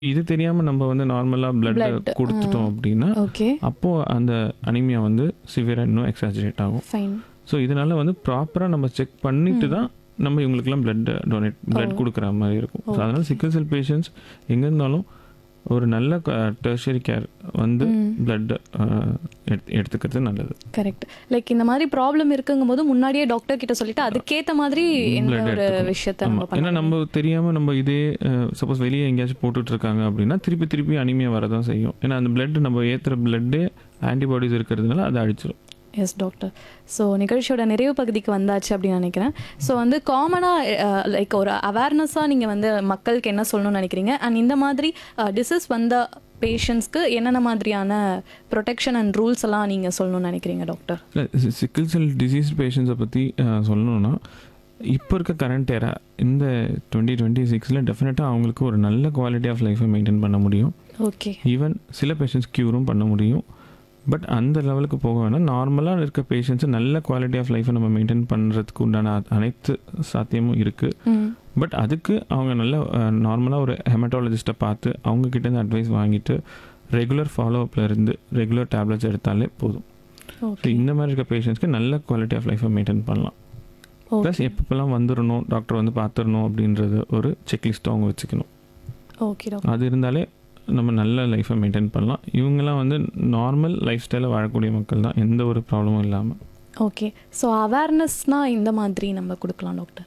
இது தெரியாம நம்ம வந்து நார்மலா பிளட் Blood, குடுத்துட்டோம் அப்படின்னா, ஓகே. அப்போ அந்த அனீமியா வந்து சிவியரா இன்னும் எக்ஸாஜரேட் ஆகும். ஃபைன். ஸோ இதனால வந்து ப்ராப்பரா நம்ம செக் பண்ணிட்டு ம். தான் நம்ம இவங்களுக்கெல்லாம் பிளட் டொனேட் பிளட் ஓ. குடுக்குற மாரி இருக்கும். So okay. அதனால சிக்கிள் செல் பேஷண்ட்ஸ் எங்க இருந்தாலும் ஒரு நல்ல டெர்ஷரி கேர் வந்து ம். பிளட் எடுத்துக்கிறது நல்லது. கரெக்ட். லைக் இந்த மாதிரி ப்ராப்ளம் இருக்குங்கும்போது முன்னாடியே டாக்டர் கிட்ட சொல்லிட்டு அதுக்கேத்த மாதிரி எந்த பிளட் ஒரு எடுத்துக்கணும். விஷயத்த ஆமா. நம்ம ஏன்னா பண்ணணும். நம்ம தெரியாம நம்ம இதே சப்போஸ் வெளியே எங்கேயாச்சும் போட்டுட்டு இருக்காங்க அப்படின்னா திருப்பி திருப்பி அனிமியா வரதான் செய்யும். ஏன்னா அந்த பிளட் நம்ம ஏத்துற பிளட்டே ஆன்டிபாடிஸ் இருக்கிறதுனால அதை அடிச்சிடும். எஸ் டாக்டர் ஸோ நிகழ்ச்சியோட நிறைவு பகுதிக்கு வந்தாச்சு அப்படின்னு நினைக்கிறேன் ஸோ வந்து காமனாக லைக் ஒரு அவேர்னஸாக நீங்கள் வந்து மக்களுக்கு என்ன சொல்லணும்னு நினைக்கிறீங்க அண்ட் இந்த மாதிரி டிசீஸ் வந்த பேஷண்ட்ஸ்க்கு என்னென்ன மாதிரியான ப்ரொடெக்ஷன் அண்ட் ரூல்ஸ் எல்லாம் நீங்கள் சொல்லணும்னு நினைக்கிறீங்க டாக்டர் சிக்கிள் செல் டிசீஸ் பேஷண்ட்ஸை பற்றி சொல்லணும்னா இப்போ இருக்க கரண்ட் ஏரா இந்த டுவெண்ட்டி டுவெண்ட்டி சிக்ஸில் டெஃபினட்டாக அவங்களுக்கு ஒரு நல்ல குவாலிட்டி ஆஃப் லைஃப்பை மெயின்டைன் பண்ண முடியும் ஓகே ஈவன் சில பேஷண்ட்ஸ் க்யூரும் பண்ண முடியும் பட் அந்த லெவலுக்கு போக வேணாம் நார்மலாக இருக்க பேஷண்ட்ஸு நல்ல குவாலிட்டி ஆஃப் லைஃப்பை நம்ம மெயின்டைன் பண்ணுறதுக்கு உண்டான அ- அனைத்து சாத்தியமும் இருக்குது ம் பட் அதுக்கு அவங்க நல்ல நார்மலாக ஒரு ஹெமட்டாலஜிஸ்ட்டை பார்த்து அவங்க கிட்டேருந்து அட்வைஸ் வாங்கிட்டு ரெகுலர் ஃபாலோஅப்பில் இருந்து ரெகுலர் டேப்லெட்ஸ் எடுத்தாலே போதும் ஸோ ஓகே இந்த மாதிரி இருக்க பேஷண்ட்ஸ்க்கு நல்ல குவாலிட்டி ஆஃப் லைஃப்பை மெயின்டைன் பண்ணலாம் ப்ளஸ் எப்பப்பெல்லாம் வந்துடணும் டாக்டர் வந்து பார்த்துடணும் அப்படின்றது ஒரு செக்லிஸ்ட்டை அவங்க வச்சுக்கணும் ஓகே டாக்டர் அது இருந்தாலே நம்ம நல்ல லைஃப்பை மெயின்டைன் பண்ணலாம் இவங்கெல்லாம் வந்து நார்மல் லைஃப் ஸ்டைலில் வாழக்கூடிய மக்கள் தான் எந்த ஒரு ப்ராப்ளமும் இல்லாமல் ஓகே ஸோ அவேர்னஸ்னால் இந்த மாதிரி நம்ம கொடுக்கலாம் டாக்டர்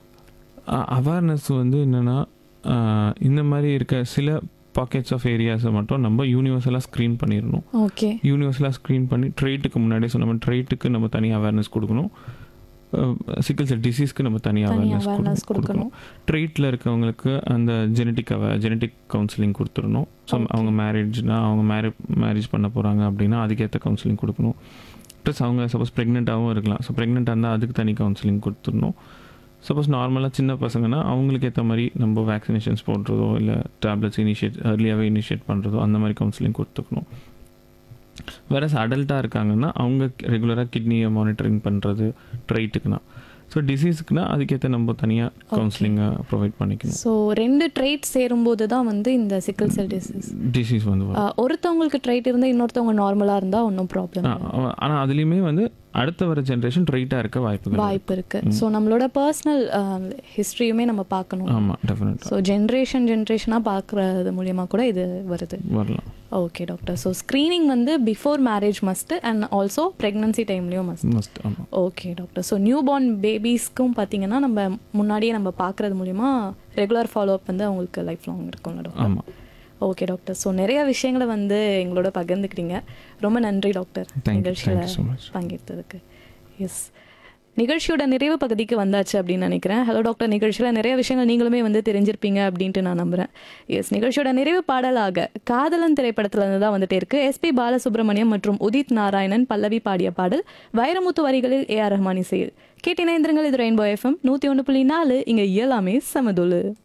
அவேர்னஸ் வந்து என்னென்னா இந்த மாதிரி இருக்க சில பாக்கெட்ஸ் ஆஃப் ஏரியாஸை மட்டும் நம்ம யூனிவர்சலாக ஸ்க்ரீன் பண்ணிடணும் ஓகே யூனிவர்சலாக ஸ்க்ரீன் பண்ணி ட்ரேட்டுக்கு முன்னாடியே சொன்ன மாதிரி ட்ரேட்டுக்கு நம்ம தனி அவேர்னஸ் கொடுக்கணும் சிக்கிள் செல் டிசீஸ்க்கு நம்ம தனி தனி அவேர்னஸ் அவேர்னஸ் கொடுக்கணும் கொடுக்கணும் ட்ரேட்டில் இருக்கவங்களுக்கு அந்த ஜெனட்டிக் அவ ஜெனட்டிக் கவுன்சிலிங் கொடுத்துடணும் ஸோ Okay. அவங்க மேரேஜ்னா அவங்க மேரே மேரேஜ் பண்ண போகிறாங்க அப்படின்னா அதுக்கேற்ற கவுன்சிலிங் கொடுக்கணும் ப்ளஸ் அவங்க சப்போஸ் ப்ரெக்னெண்ட்டாகவும் இருக்கலாம் ஸோ ப்ரெக்னெண்ட்டாக இருந்தால் அதுக்கு தனி கவுன்சிலிங் கொடுத்துடணும் சப்போஸ் நார்மலாக சின்ன பசங்கன்னா அவங்களுக்கு ஏற்ற மாதிரி நம்ம வேக்சினேஷன்ஸ் போடுறதோ இல்லை டேப்லெட்ஸ் இனிஷியேட் ஏர்லியாகவே இனிஷியேட் பண்ணுறதோ அந்த மாதிரி கவுன்சிலிங் கொடுத்துக்கணும் வேற அடல்ட்டாக இருக்காங்கன்னா அவங்க ரெகுலராக கிட்னியை மானிட்டரிங் பண்ணுறது ட்ரைட்டுக்குனா ஸோ டிசீஸ்க்குனா அதுக்கேற்ற நம்ம தனியாக கவுன்சிலிங்கை ப்ரொவைட் பண்ணிக்கணும் ஸோ ரெண்டு ட்ரைட் சேரும்போது தான் வந்து இந்த சிக்கல் செல் டிசீஸ் டிசீஸ் வந்து வரும் ஒருத்தவங்களுக்கு ட்ரைட் இருந்தால் இன்னொருத்தவங்க நார்மலாக இருந்தால் ஒன்றும் ப்ராப்ளம் ஆனால் அதுலேயுமே வந்து அடுத்த வர ஜென்ரேஷன் ரைட்டாக இருக்க வாய்ப்புகள் வாய்ப்பு இருக்கு ஸோ நம்மளோட பர்சனல் ஹிஸ்ட்ரியுமே நம்ம பார்க்கணும் ஆமாம் டெஃபினட்டாக ஸோ ஜென்ரேஷன் ஜென்ரேஷனாக பார்க்குறது மூலியமாக கூட இது வருது வரலாம் ஓகே டாக்டர் ஸோ ஸ்க்ரீனிங் வந்து before marriage must and also pregnancy டைம்லேயும் மஸ்ட் மஸ்ட் ஆமாம் okay doctor so newborn பேபிஸ்க்கும் பார்த்தீங்கன்னா நம்ம முன்னாடியே நம்ம பார்க்குறது மூலிமா ரெகுலர் ஃபாலோஅப் வந்து அவங்களுக்கு லைஃப் லாங் இருக்கும்ல டாக்டர் ஆமாம் ஓகே டாக்டர் ஸோ நிறைய விஷயங்களை வந்து எங்களோட பகிர்ந்துக்கிட்டீங்க ரொம்ப நன்றி டாக்டர் தேங்க்யூ தேங்க்யூ நிகழ்ச்சியில் ஸோ மச் பங்கேற்றதுக்கு எஸ் நிகழ்ச்சியோட நிறைவு பகுதிக்கு வந்தாச்சு அப்படின்னு நினைக்கிறேன் ஹலோ டாக்டர் நிகழ்ச்சியில் நிறைய விஷயங்கள் நீங்களுமே வந்து தெரிஞ்சிருப்பீங்க அப்படின்ட்டு நான் நம்புகிறேன் எஸ் நிகழ்ச்சியோட நிறைவு பாடலாக காதலன் திரைப்படத்துல இருந்து தான் வந்துட்டே இருக்கு எஸ்பி பாலசுப்ரமணியம் மற்றும் உதித் நாராயணன் பல்லவி பாடிய பாடல் வைரமுத்து வரிகளில் ஏ ஆர் ரஹ்மான் இசையில் கேட்டினைந்திரங்கள் இது ரெயின்போ எஃப்எம் நூற்றி ஒன்று புள்ளி நாலு இங்கே எல்லாமே சமதுலு